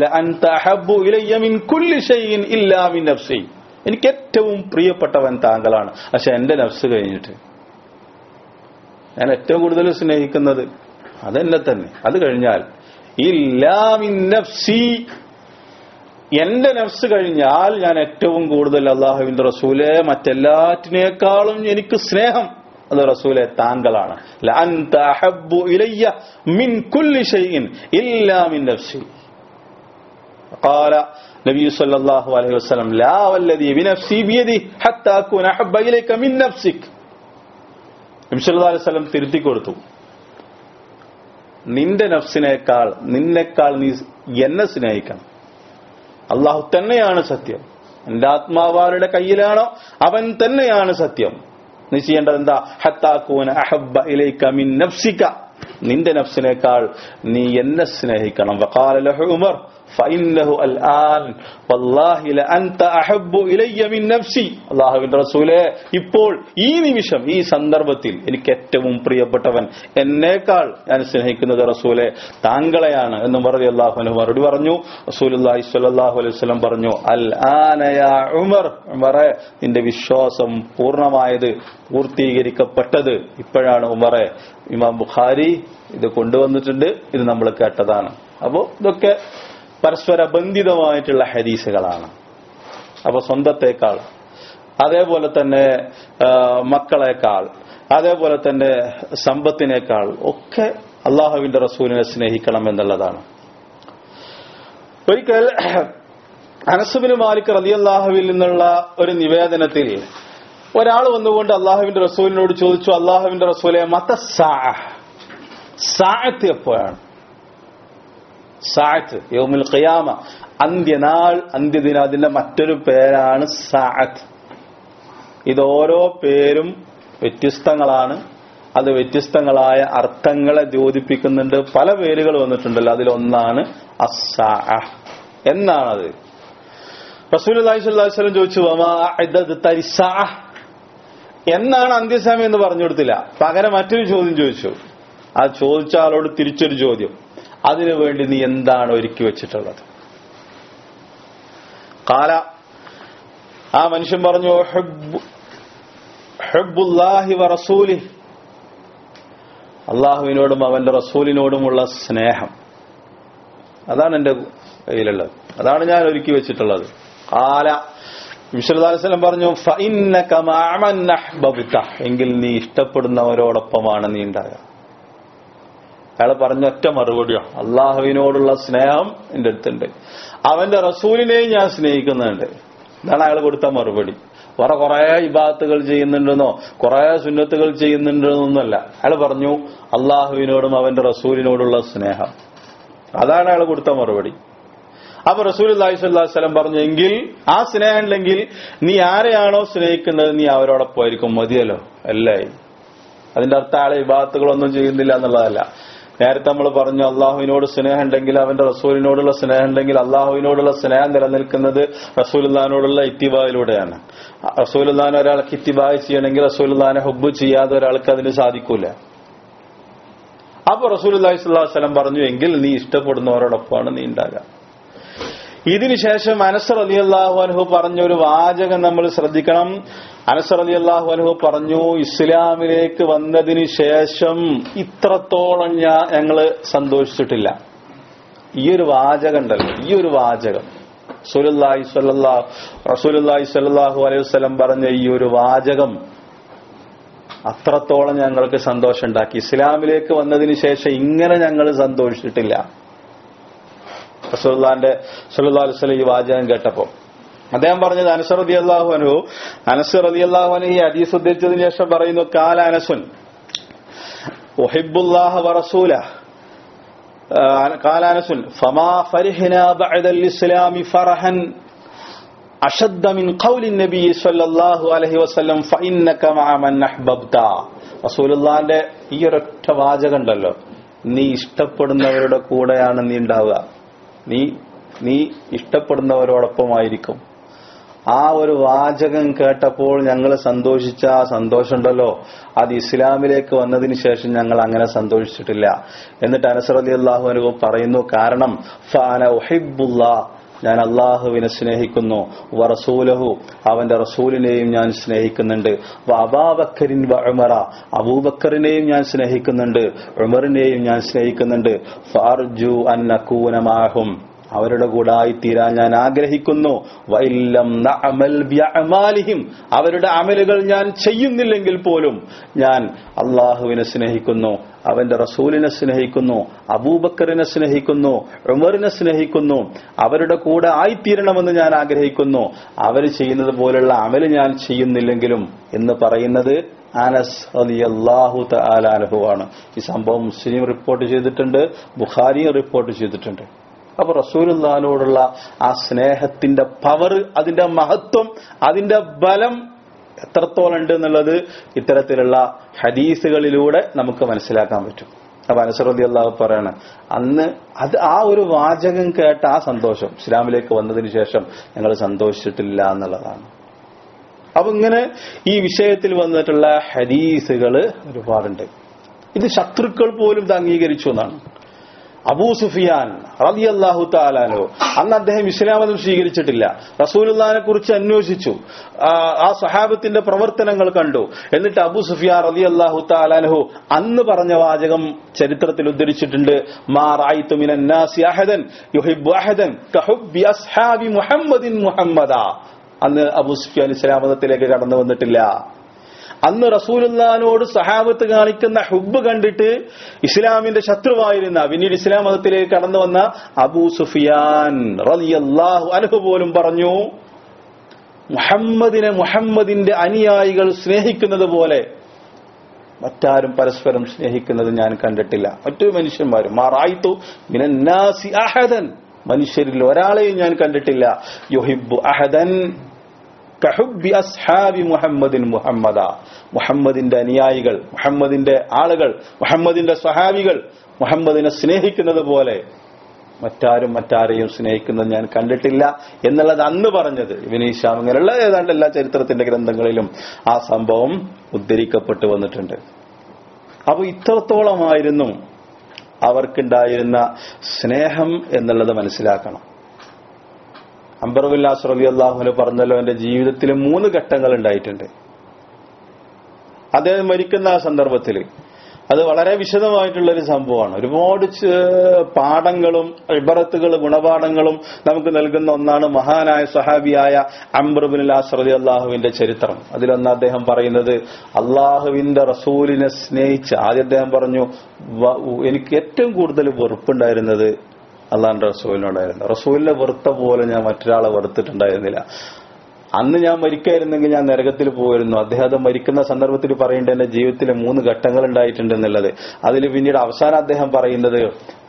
നഫ്സി എനിക്ക് ഏറ്റവും പ്രിയപ്പെട്ടവൻ താങ്കളാണ് പക്ഷെ എന്റെ നഫ്സ് കഴിഞ്ഞിട്ട് ഞാൻ ഏറ്റവും കൂടുതൽ സ്നേഹിക്കുന്നത് അതെന്നെ തന്നെ അത് കഴിഞ്ഞാൽ ഇല്ലാമിൻ നഫ്സി എന്റെ നഫ്സ് കഴിഞ്ഞാൽ ഞാൻ ഏറ്റവും കൂടുതൽ അള്ളാഹുവിന്റെ റസൂലെ മറ്റെല്ലാറ്റിനേക്കാളും എനിക്ക് സ്നേഹം അത് റസൂലെ താങ്കളാണ് മിൻ കുല്ലി ഷൈഇൻ ഇല്ലാ മിൻ നഫ്സി قال نبي صلى الله عليه وسلم لا والذي بنفسي بيده حتى أكون أحب إليك من نفسك നബി സല്ലല്ലാഹു അലൈഹി വസല്ലം തിരുത്തി കൊടുത്തു നിന്റെ നഫ്സിനേക്കാൾ നിന്നെക്കാൾ നീ എന്നെ സ്നേഹിക്കണം അള്ളാഹു തന്നെയാണ് സത്യം എന്റെ ആത്മാവാരുടെ കയ്യിലാണോ അവൻ തന്നെയാണ് സത്യം നീ ചെയ്യേണ്ടത് എന്താ ഹത്താക്കൂന അഹബ്ബ ഇലൈക മിൻ നഫ്സിക നിന്റെ നഫ്സിനേക്കാൾ നീ എന്നെ സ്നേഹിക്കണം വഖാല ലഹു ഉമർ ഫഇന്നഹു അൽആൻ വല്ലാഹി ലഅൻത അഹബ്ബു ഇലയ്യ മിൻ നഫ്സി അല്ലാഹുവിന്റെ റസൂലേ ഇപ്പോൾ ഈ നിമിഷം ഈ സന്ദർഭത്തിൽ എനിക്ക് ഏറ്റവും പ്രിയപ്പെട്ടവൻ എന്നേക്കാൾ ഞാൻ സ്നേഹിക്കുന്നത് റസൂലെ താങ്കളെയാണ് എന്ന് പറഞ്ഞ് അള്ളാഹുവിന് മറുപടി പറഞ്ഞു റസൂലുള്ളാഹി സ്വല്ലല്ലാഹു അലൈഹി വസല്ലം പറഞ്ഞു അൽ ആനയ ഉമർ ഉമറെ നിന്റെ വിശ്വാസം പൂർണ്ണമായത് പൂർത്തീകരിക്കപ്പെട്ടത് ഇപ്പോഴാണ് ഉമറെ ഇമാം ബുഖാരി ഇത് കൊണ്ടുവന്നിട്ടുണ്ട് ഇത് നമ്മൾ കേട്ടതാണ് അപ്പോ ഇതൊക്കെ പരസ്പര ബന്ധിതമായിട്ടുള്ള ഹദീസുകളാണ് അപ്പൊ സ്വന്തത്തെക്കാൾ അതേപോലെ തന്നെ മക്കളെക്കാൾ അതേപോലെ തന്നെ സമ്പത്തിനേക്കാൾ ഒക്കെ അള്ളാഹുവിന്റെ റസൂലിനെ സ്നേഹിക്കണം എന്നുള്ളതാണ് ഒരിക്കൽ അനസുബിന് മാലിക് റലി അള്ളാഹുവിൽ നിന്നുള്ള ഒരു നിവേദനത്തിൽ ഒരാൾ വന്നുകൊണ്ട് അള്ളാഹുവിന്റെ റസൂലിനോട് ചോദിച്ചു അള്ളാഹുവിന്റെ റസൂലെ മത സാഅത്ത് എപ്പോഴാണ് സാഅത്ത് യൗമുൽ ഖിയാമ അന്ത്യനാൾ അന്ത്യദിന അതിന്റെ മറ്റൊരു പേരാണ് സാഅത്ത് ഇത് ഓരോ പേരും വ്യത്യസ്തങ്ങളാണ് അത് വ്യത്യസ്തങ്ങളായ അർത്ഥങ്ങളെ ദ്യോതിപ്പിക്കുന്നുണ്ട് പല പേരുകൾ വന്നിട്ടുണ്ടല്ലോ അതിലൊന്നാണ് അസാ എന്നാണത് റസൂൽ അള്ളാഹിസ്വല്ലം ചോദിച്ചു തരിസാ എന്നാണ് അന്ത്യസമയം എന്ന് പറഞ്ഞു കൊടുത്തില്ല പകരം മറ്റൊരു ചോദ്യം ചോദിച്ചു ആ ചോദിച്ച ആളോട് തിരിച്ചൊരു ചോദ്യം അതിനു വേണ്ടി നീ എന്താണ് ഒരുക്കി വെച്ചിട്ടുള്ളത് കാല ആ മനുഷ്യൻ പറഞ്ഞു ഹെബുല്ലാഹി വറസൂലി അള്ളാഹുവിനോടും അവന്റെ റസൂലിനോടുമുള്ള സ്നേഹം അതാണ് എന്റെ കയ്യിലുള്ളത് അതാണ് ഞാൻ ഒരുക്കി വെച്ചിട്ടുള്ളത് കാല വിശ്വദാസ്ലം പറഞ്ഞു എങ്കിൽ നീ ഇഷ്ടപ്പെടുന്നവരോടൊപ്പമാണ് നീ ഉണ്ടാകുക അയാൾ പറഞ്ഞ ഒറ്റ മറുപടിയോ അള്ളാഹുവിനോടുള്ള സ്നേഹം എന്റെ അടുത്തുണ്ട് അവന്റെ റസൂലിനെയും ഞാൻ സ്നേഹിക്കുന്നുണ്ട് ഇതാണ് അയാൾ കൊടുത്ത മറുപടി വേറെ കുറെ ഇബാത്തുകൾ ചെയ്യുന്നുണ്ടെന്നോ കുറെ സുന്നത്തുകൾ ചെയ്യുന്നുണ്ടെന്നൊന്നുമല്ല അയാൾ പറഞ്ഞു അള്ളാഹുവിനോടും അവന്റെ റസൂലിനോടുള്ള സ്നേഹം അതാണ് അയാൾ കൊടുത്ത മറുപടി അപ്പൊ റസൂൽ അള്ളാഹി സ്വല്ലം പറഞ്ഞു എങ്കിൽ ആ സ്നേഹം ഉണ്ടെങ്കിൽ നീ ആരെയാണോ സ്നേഹിക്കുന്നത് നീ അവരോടൊപ്പം ആയിരിക്കും മതിയല്ലോ അല്ലായി അതിന്റെ അർത്ഥം ആളെ വിഭാഗത്തുകളൊന്നും ചെയ്യുന്നില്ല എന്നുള്ളതല്ല നേരത്തെ നമ്മൾ പറഞ്ഞു അള്ളാഹുവിനോട് സ്നേഹം ഉണ്ടെങ്കിൽ അവന്റെ റസൂലിനോടുള്ള സ്നേഹം ഉണ്ടെങ്കിൽ അള്ളാഹുവിനോടുള്ള സ്നേഹം നിലനിൽക്കുന്നത് റസൂലുല്ലാനോടുള്ള ഇത്തിബായിലൂടെയാണ് റസൂലുല്ലാൻ ഒരാൾക്ക് ഇത്തിബായ് ചെയ്യണമെങ്കിൽ റസൂലുല്ലാനെ ഹുബ് ചെയ്യാതെ ഒരാൾക്ക് അതിന് സാധിക്കൂല അപ്പൊ റസൂൽ അള്ളാഹി സ്വല്ലാ വസ്ലം പറഞ്ഞു എങ്കിൽ നീ ഇഷ്ടപ്പെടുന്നവരോടൊപ്പമാണ് നീ ഉണ്ടാകുക ഇതിനുശേഷം അനസർ അലി അള്ളാഹു അനുഹു പറഞ്ഞൊരു വാചകം നമ്മൾ ശ്രദ്ധിക്കണം അനസർ അലി അള്ളാഹു അനുഹു പറഞ്ഞു ഇസ്ലാമിലേക്ക് വന്നതിന് ശേഷം ഇത്രത്തോളം ഞാൻ ഞങ്ങള് സന്തോഷിച്ചിട്ടില്ല ഈ ഒരു വാചകം ഉണ്ടല്ലോ ഈ ഒരു വാചകം റസൂലുള്ളാഹി സ്വല്ലല്ലാഹു റസൂലുള്ളാഹി സ്വല്ലല്ലാഹു അലൈഹി വസല്ലം പറഞ്ഞ ഈ ഒരു വാചകം അത്രത്തോളം ഞങ്ങൾക്ക് സന്തോഷം ഉണ്ടാക്കി ഇസ്ലാമിലേക്ക് വന്നതിന് ശേഷം ഇങ്ങനെ ഞങ്ങൾ സന്തോഷിച്ചിട്ടില്ല റസൂലുള്ളാന്റെ സല്ലല്ലാഹു അലൈഹി വസല്ലം ഈ വാചകം കേട്ടപ്പോ അദ്ദേഹം പറഞ്ഞത് അനസർ റതി അള്ളാഹു അനു അനസർ റതി അള്ളാഹു അനു ഈ ഹദീസ് ഉദ്ധരിച്ചതിന് ശേഷം പറയുന്നു കാല അനസുൻ ഒഹിബുല്ലാഹ വറസൂല قال أنس فما فرحنا بعد الإسلام فرحا أشد من قول النبي صلى الله عليه وسلم فإنك مع من أحببت رسول الله ഈ ഒരൊറ്റ വാചകം ഉണ്ടല്ലോ നീ ഇഷ്ടപ്പെടുന്നവരുടെ കൂടെയാണ് നീ ഉണ്ടാവുക നീ നീ ഇഷ്ടപ്പെടുന്നവരോടൊപ്പമായിരിക്കും ആ ഒരു വാചകം കേട്ടപ്പോൾ ഞങ്ങൾ സന്തോഷിച്ച ആ സന്തോഷമുണ്ടല്ലോ അത് ഇസ്ലാമിലേക്ക് വന്നതിന് ശേഷം ഞങ്ങൾ അങ്ങനെ സന്തോഷിച്ചിട്ടില്ല എന്നിട്ട് അനസർ അലി അള്ളാഹു അനു പറയുന്നു കാരണം ഫാന ഒഹിബുല്ല ഞാൻ അള്ളാഹുവിനെ സ്നേഹിക്കുന്നു വറസൂലഹു അവന്റെ റസൂലിനെയും ഞാൻ സ്നേഹിക്കുന്നുണ്ട് അബാബക്കരിൻ ഉമറ അബൂബക്കറിനെയും ഞാൻ സ്നേഹിക്കുന്നുണ്ട് ഉമറിനെയും ഞാൻ സ്നേഹിക്കുന്നുണ്ട് ഫാർജു അന്നക്കൂനമാഹും അവരുടെ കൂടായി തീരാൻ ഞാൻ ആഗ്രഹിക്കുന്നു വൈല്ലം നഅമൽ ബിഅമാലിഹിം അവരുടെ അമലുകൾ ഞാൻ ചെയ്യുന്നില്ലെങ്കിൽ പോലും ഞാൻ അള്ളാഹുവിനെ സ്നേഹിക്കുന്നു അവന്റെ റസൂലിനെ സ്നേഹിക്കുന്നു അബൂബക്കറിനെ സ്നേഹിക്കുന്നു ഉമറിനെ സ്നേഹിക്കുന്നു അവരുടെ കൂടെ ആയിത്തീരണമെന്ന് ഞാൻ ആഗ്രഹിക്കുന്നു അവർ ചെയ്യുന്നത് പോലുള്ള അമല് ഞാൻ ചെയ്യുന്നില്ലെങ്കിലും എന്ന് പറയുന്നത് അനസ് അലിയല്ലാഹു തആലാനഹുവാണ് ഈ സംഭവം മുസ്ലിം റിപ്പോർട്ട് ചെയ്തിട്ടുണ്ട് ബുഖാരിയും റിപ്പോർട്ട് ചെയ്തിട്ടുണ്ട് അപ്പൊ റസൂലുള്ളാഹിനോടുള്ള ആ സ്നേഹത്തിന്റെ പവർ അതിന്റെ മഹത്വം അതിന്റെ ബലം എത്രത്തോളം ഉണ്ട് എന്നുള്ളത് ഇത്തരത്തിലുള്ള ഹദീസുകളിലൂടെ നമുക്ക് മനസ്സിലാക്കാൻ പറ്റും അപ്പൊ അനുസൃതി അള്ളാഹു പറയാണ് അന്ന് അത് ആ ഒരു വാചകം കേട്ട ആ സന്തോഷം ഇസ്ലാമിലേക്ക് വന്നതിന് ശേഷം ഞങ്ങൾ സന്തോഷിച്ചിട്ടില്ല എന്നുള്ളതാണ് അപ്പൊ ഇങ്ങനെ ഈ വിഷയത്തിൽ വന്നിട്ടുള്ള ഹദീസുകൾ ഒരുപാടുണ്ട് ഇത് ശത്രുക്കൾ പോലും ഇത് അംഗീകരിച്ചു എന്നാണ് അബൂ സുഫിയാൻ റളിയല്ലാഹു താലാനോ അന്ന് അദ്ദേഹം ഇസ്ലാം മതം സ്വീകരിച്ചിട്ടില്ല റസൂലുള്ളാഹിനെ കുറിച്ച് അന്വേഷിച്ചു ആ സഹാബത്തിന്റെ പ്രവർത്തനങ്ങൾ കണ്ടു എന്നിട്ട് അബൂ സുഫിയാൻ റളിയല്ലാഹു താലാനഹു അന്ന് പറഞ്ഞ വാചകം ചരിത്രത്തിൽ ഉദ്ധരിച്ചിട്ടുണ്ട് മാ റഅയ്തു മിനൻ നാസി അഹദൻ യുഹിബ്ബു അഹദൻ കഹുബ്ബി അസ്ഹാബി മുഹമ്മദിൻ മുഹമ്മദ അന്ന് അബൂ സുഫിയാൻ ഇസ്ലാം മതത്തിലേക്ക് കടന്നു വന്നിട്ടില്ല അന്ന് റസൂലുല്ലാനോട് സഹാബത്ത് കാണിക്കുന്ന ഹുബ് കണ്ടിട്ട് ഇസ്ലാമിന്റെ ശത്രുവായിരുന്ന പിന്നീട് ഇസ്ലാം മതത്തിലേക്ക് കടന്നു വന്ന അബൂ സുഫിയാൻ റളിയല്ലാഹു അൻഹു പോലും പറഞ്ഞു മുഹമ്മദിനെ മുഹമ്മദിന്റെ അനുയായികൾ സ്നേഹിക്കുന്നത് പോലെ മറ്റാരും പരസ്പരം സ്നേഹിക്കുന്നത് ഞാൻ കണ്ടിട്ടില്ല മറ്റു മനുഷ്യന്മാരും മാറായിത്തു മിനന്നാസി അഹദൻ മനുഷ്യരിൽ ഒരാളെയും ഞാൻ കണ്ടിട്ടില്ല യുഹിബു അഹദൻ കഹുബി അസ്ഹാബി മുഹമ്മദിൻ മുഹമ്മദ മുഹമ്മദിന്റെ അനുയായികൾ മുഹമ്മദിന്റെ ആളുകൾ മുഹമ്മദിന്റെ സ്വഹാബികൾ മുഹമ്മദിനെ സ്നേഹിക്കുന്നത് പോലെ മറ്റാരും മറ്റാരെയും സ്നേഹിക്കുന്നത് ഞാൻ കണ്ടിട്ടില്ല എന്നുള്ളത് അന്ന് പറഞ്ഞത് ഇവനീശാം ഇങ്ങനെയുള്ള ഏതാണ്ട് എല്ലാ ചരിത്രത്തിന്റെ ഗ്രന്ഥങ്ങളിലും ആ സംഭവം ഉദ്ധരിക്കപ്പെട്ടു വന്നിട്ടുണ്ട് അപ്പൊ ഇത്രത്തോളമായിരുന്നു അവർക്കുണ്ടായിരുന്ന സ്നേഹം എന്നുള്ളത് മനസ്സിലാക്കണം അംബർവില്ലാസ് റബി അള്ളാഹുന് പറഞ്ഞല്ലോ എന്റെ ജീവിതത്തിൽ മൂന്ന് ഘട്ടങ്ങൾ ഉണ്ടായിട്ടുണ്ട് അദ്ദേഹം മരിക്കുന്ന ആ സന്ദർഭത്തിൽ അത് വളരെ വിശദമായിട്ടുള്ള ഒരു സംഭവമാണ് ഒരുപാട് പാഠങ്ങളും ഇബറത്തുകൾ ഗുണപാഠങ്ങളും നമുക്ക് നൽകുന്ന ഒന്നാണ് മഹാനായ സഹാബിയായ അംബർബിൻ അസ്രതി അള്ളാഹുവിന്റെ ചരിത്രം അതിലൊന്ന് അദ്ദേഹം പറയുന്നത് അള്ളാഹുവിന്റെ റസൂലിനെ സ്നേഹിച്ച് ആദ്യം അദ്ദേഹം പറഞ്ഞു എനിക്ക് ഏറ്റവും കൂടുതൽ വെറുപ്പുണ്ടായിരുന്നത് അള്ളാന്റെ റസൂലിനോടായിരുന്നു റസൂലിനെ വെറുത്ത പോലെ ഞാൻ മറ്റൊരാളെ വെറുത്തിട്ടുണ്ടായിരുന്നില്ല അന്ന് ഞാൻ മരിക്കായിരുന്നെങ്കിൽ ഞാൻ നരകത്തിൽ പോയിരുന്നു അദ്ദേഹം മരിക്കുന്ന സന്ദർഭത്തിൽ പറയേണ്ട എന്റെ ജീവിതത്തിലെ മൂന്ന് ഘട്ടങ്ങൾ ഉണ്ടായിട്ടുണ്ട് എന്നുള്ളത് അതിൽ പിന്നീട് അവസാനം അദ്ദേഹം പറയുന്നത്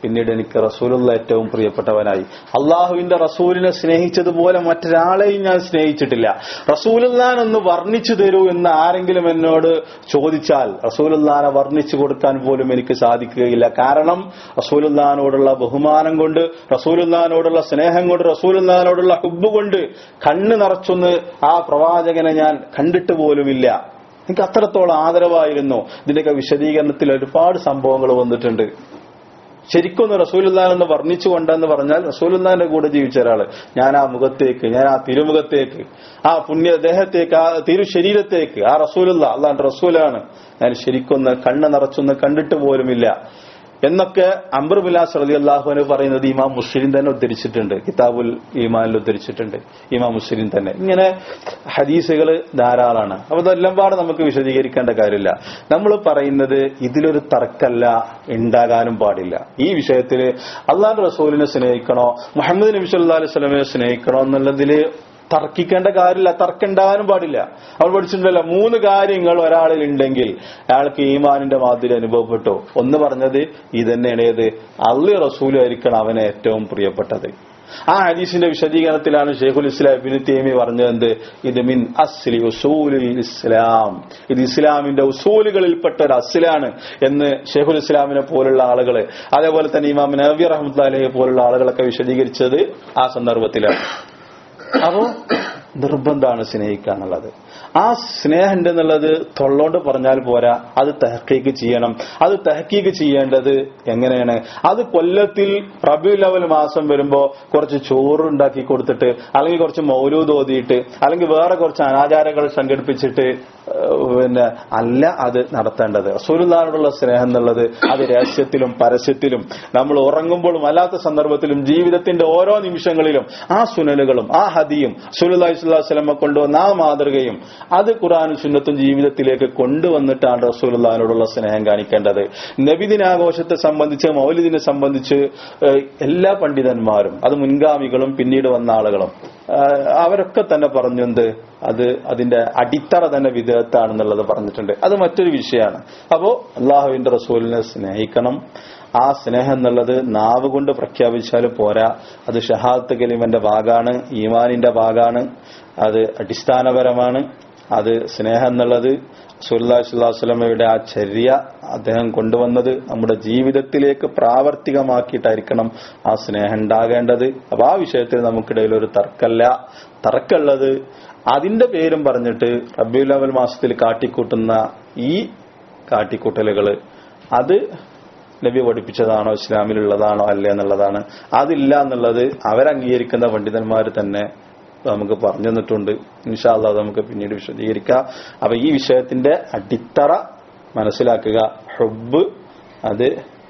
പിന്നീട് എനിക്ക് റസൂലുള്ള ഏറ്റവും പ്രിയപ്പെട്ടവനായി അള്ളാഹുവിന്റെ റസൂലിനെ സ്നേഹിച്ചതുപോലെ മറ്റൊരാളെയും ഞാൻ സ്നേഹിച്ചിട്ടില്ല റസൂലുല്ലാൻ ഒന്ന് വർണ്ണിച്ചു തരൂ എന്ന് ആരെങ്കിലും എന്നോട് ചോദിച്ചാൽ റസൂലുല്ലാനെ വർണ്ണിച്ചു കൊടുക്കാൻ പോലും എനിക്ക് സാധിക്കുകയില്ല കാരണം റസൂലുല്ലാനോടുള്ള ബഹുമാനം കൊണ്ട് റസൂലുല്ലാനോടുള്ള സ്നേഹം കൊണ്ട് റസൂലുല്ലാനോടുള്ള ഹുബ് കൊണ്ട് കണ്ണ് നിറച്ചൊന്ന് ആ പ്രവാചകനെ ഞാൻ കണ്ടിട്ട് പോലുമില്ല എനിക്ക് അത്രത്തോളം ആദരവായിരുന്നു ഇതിന്റെയൊക്കെ വിശദീകരണത്തിൽ ഒരുപാട് സംഭവങ്ങൾ വന്നിട്ടുണ്ട് ശരിക്കൊന്ന് റസൂലുല്ലാനെന്ന് വർണ്ണിച്ചുകൊണ്ടെന്ന് പറഞ്ഞാൽ റസൂലുല്ലാന്റെ കൂടെ ജീവിച്ച ഒരാള് ഞാൻ ആ മുഖത്തേക്ക് ഞാൻ ആ തിരുമുഖത്തേക്ക് ആ പുണ്യ ദേഹത്തേക്ക് ആ തിരു ശരീരത്തേക്ക് ആ റസൂലുള്ള അല്ലാണ്ട് റസൂലാണ് ഞാൻ ശരിക്കൊന്ന് കണ്ണ് നിറച്ചൊന്ന് കണ്ടിട്ട് പോലുമില്ല എന്നൊക്കെ അംബർ ബിലാസ് റലി അള്ളാഹുവിന് പറയുന്നത് ഇമാം മുസ്ലിം തന്നെ ഉദ്ധരിച്ചിട്ടുണ്ട് കിതാബുൽ ഈമാനിൽ ഉദ്ധരിച്ചിട്ടുണ്ട് ഇമാം മുസ്ലിം തന്നെ ഇങ്ങനെ ഹദീസുകൾ ധാരാളമാണ് അപ്പൊ ഇതെല്ലാം പാടെ നമുക്ക് വിശദീകരിക്കേണ്ട കാര്യമില്ല നമ്മൾ പറയുന്നത് ഇതിലൊരു തർക്കല്ല ഉണ്ടാകാനും പാടില്ല ഈ വിഷയത്തിൽ അള്ളാഹു റസൂലിനെ സ്നേഹിക്കണോ മുഹമ്മദ് നബി സല്ലാ അലൈഹി സ്വലമെ സ്നേഹിക്കണോ എന്നുള്ളതില് തർക്കിക്കേണ്ട കാര്യമില്ല തർക്കം ഉണ്ടാകാനും പാടില്ല അവൾ പഠിച്ചിട്ടുണ്ടല്ലോ മൂന്ന് കാര്യങ്ങൾ ഒരാളിൽ ഉണ്ടെങ്കിൽ അയാൾക്ക് ഈമാനിന്റെ മാതിരി അനുഭവപ്പെട്ടു ഒന്ന് പറഞ്ഞത് ഇതന്നെയാണ് ഏത് അള്ളി റസൂലായിരിക്കണം അവനെ ഏറ്റവും പ്രിയപ്പെട്ടത് ആ ഹദീസിന്റെ വിശദീകരണത്തിലാണ് ഷെയ്ഖുൽ ഇസ്ലാം ഇബിന് തേമി പറഞ്ഞത് ഇത് മിൻ അസ്ലി ഉസൂലിൽ ഇസ്ലാം ഇത് ഇസ്ലാമിന്റെ ഉസൂലുകളിൽപ്പെട്ട ഒരു അസ്ലാണ് എന്ന് ഷെയ്ഖുൽ ഇസ്ലാമിനെ പോലുള്ള ആളുകൾ അതേപോലെ തന്നെ ഇമാം നബി റഹ്മത്തുല്ലാഹിയെ പോലുള്ള ആളുകളൊക്കെ വിശദീകരിച്ചത് ആ സന്ദർഭത്തിലാണ് അപ്പോ നിർബന്ധമാണ് സ്നേഹിക്കാന്നുള്ളത് ആ സ്നേഹം എന്നുള്ളത് തൊള്ളോണ്ട് പറഞ്ഞാൽ പോരാ അത് തെഹക്കീക്ക് ചെയ്യണം അത് തെഹക്കീക്ക് ചെയ്യേണ്ടത് എങ്ങനെയാണ് അത് കൊല്ലത്തിൽ റബി ലെവൽ മാസം വരുമ്പോ കുറച്ച് ചോറ് ഉണ്ടാക്കി കൊടുത്തിട്ട് അല്ലെങ്കിൽ കുറച്ച് മൗലൂദ് ഓതിയിട്ട് അല്ലെങ്കിൽ വേറെ കുറച്ച് അനാചാരങ്ങൾ സംഘടിപ്പിച്ചിട്ട് ഏഹ്, പിന്നെ അല്ല അത് നടത്തേണ്ടത് റസൂലുള്ളാഹിനോടുള്ള സ്നേഹം എന്നുള്ളത് അത് രഹസ്യത്തിലും പരസ്യത്തിലും നമ്മൾ ഉറങ്ങുമ്പോഴും അല്ലാത്ത സന്ദർഭത്തിലും ജീവിതത്തിന്റെ ഓരോ നിമിഷങ്ങളിലും ആ സുനലുകളും ആ ഹദിയും സുലുല്ലാഹി സ്വല്ലല്ലാഹു വസല്ലമ കൊണ്ടുവന്ന ആ മാതൃകയും അത് ഖുറാനും സുന്നത്തും ജീവിതത്തിലേക്ക് കൊണ്ടുവന്നിട്ടാണ് റസൂലുള്ളാഹിനോടുള്ള സ്നേഹം കാണിക്കേണ്ടത് നബിദിനാഘോഷത്തെ സംബന്ധിച്ച് മൗലിദിനെ സംബന്ധിച്ച് ഏഹ്, എല്ലാ പണ്ഡിതന്മാരും അത് മുൻഗാമികളും പിന്നീട് വന്ന ആളുകളും ഏഹ്, അവരൊക്കെ തന്നെ പറഞ്ഞു എന്ത് അത് അതിന്റെ അടിത്തറ തന്നെ വിധേയത്താണെന്നുള്ളത് പറഞ്ഞിട്ടുണ്ട് അത് മറ്റൊരു വിഷയമാണ് അപ്പോ അള്ളാഹുവിന്റെ റസൂലിനെ സ്നേഹിക്കണം ആ സ്നേഹം എന്നുള്ളത് നാവ് കൊണ്ട് പ്രഖ്യാപിച്ചാൽ പോരാ അത് ഷഹാദത്ത് കലിമന്റെ ഭാഗമാണ് ഈമാനിന്റെ ഭാഗമാണ് അത് അടിസ്ഥാനപരമാണ് അത് സ്നേഹം എന്നുള്ളത് സുല്ലാസ്വല്ലാസ്ലമയുടെ ആ ചര്യ അദ്ദേഹം കൊണ്ടുവന്നത് നമ്മുടെ ജീവിതത്തിലേക്ക് പ്രാവർത്തികമാക്കിയിട്ടായിരിക്കണം ആ സ്നേഹം ഉണ്ടാകേണ്ടത് അപ്പൊ ആ വിഷയത്തിൽ നമുക്കിടയിൽ ഒരു തർക്കല്ല തർക്കമുള്ളത് അതിന്റെ പേരും പറഞ്ഞിട്ട് റബ്ബിയുൽ അവൽ മാസത്തിൽ കാട്ടിക്കൂട്ടുന്ന ഈ കാട്ടിക്കൂട്ടലുകള് അത് നബി പഠിപ്പിച്ചതാണോ ഇസ്ലാമിലുള്ളതാണോ അല്ലേ എന്നുള്ളതാണ് അതില്ല എന്നുള്ളത് അവരംഗീകരിക്കുന്ന പണ്ഡിതന്മാർ തന്നെ നമുക്ക് പറഞ്ഞു തന്നിട്ടുണ്ട് ഇൻഷാല്ല അത് നമുക്ക് പിന്നീട് വിശദീകരിക്കാം അപ്പൊ ഈ വിഷയത്തിന്റെ അടിത്തറ മനസ്സിലാക്കുക ഹുബ് അത്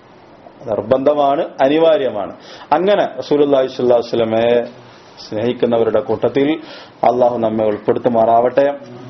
നിർബന്ധമാണ് അനിവാര്യമാണ് അങ്ങനെ റസൂലുള്ളാഹി സ്വല്ലല്ലാഹു അലൈഹി വസല്ലമയെ സ്നേഹിക്കുന്നവരുടെ കൂട്ടത്തിൽ അള്ളാഹു നമ്മെ ഉൾപ്പെടുത്തുമാറാവട്ടെ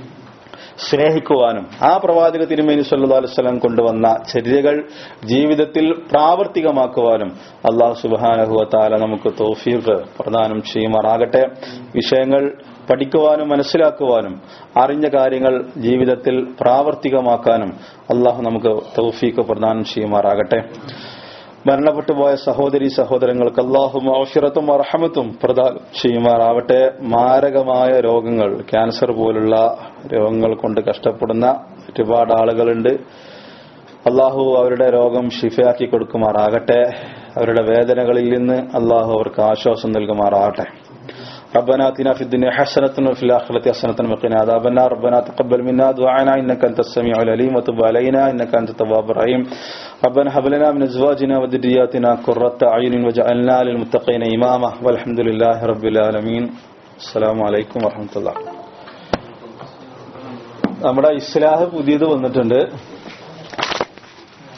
സ്നേഹിക്കുവാനും ആ പ്രവാചക തിരുമേനി സല്ലല്ലാഹു അലൈഹി വസല്ലം കൊണ്ടുവന്ന ചര്യകൾ ജീവിതത്തിൽ പ്രാവർത്തികമാക്കുവാനും അള്ളാഹു സുബ്ഹാനഹു വതആല നമുക്ക് തൗഫീഖ് പ്രദാനം ചെയ്യുമാറാകട്ടെ വിഷയങ്ങൾ പഠിക്കുവാനും മനസ്സിലാക്കുവാനും അറിഞ്ഞ കാര്യങ്ങൾ ജീവിതത്തിൽ പ്രാവർത്തികമാക്കാനും അള്ളാഹു നമുക്ക് തൗഫീഖ് പ്രദാനം ചെയ്യുമാറാകട്ടെ മരണപ്പെട്ടു പോയ സഹോദരി സഹോദരങ്ങൾക്ക് അള്ളാഹു ഔഷറത്തും അർഹമത്തും പ്രദാനം ചെയ്യുമാറാവട്ടെ മാരകമായ രോഗങ്ങൾ ക്യാൻസർ പോലുള്ള രോഗങ്ങൾ കൊണ്ട് കഷ്ടപ്പെടുന്ന ഒരുപാട് ആളുകളുണ്ട് അള്ളാഹു അവരുടെ രോഗം ഷിഫയാക്കി കൊടുക്കുമാറാകട്ടെ അവരുടെ വേദനകളിൽ നിന്ന് അള്ളാഹു അവർക്ക് ആശ്വാസം നൽകുമാറാകട്ടെ ربنا اتنا في الدنيا حسنة وفي الآخرة حسنة وقنا عذاب النار ربنا تقبل منا دعانا إنك أنت السميع العليم وتب علينا إنك أنت التواب الرحيم ربنا هب لنا من أزواجنا وذرياتنا قرة أعين وجعلنا للمتقين إماما والحمد لله رب العالمين السلام عليكم ورحمة الله നമ്മുടെ ഇസ്ലാഹ് പുതിയത് വന്നിട്ടുണ്ട്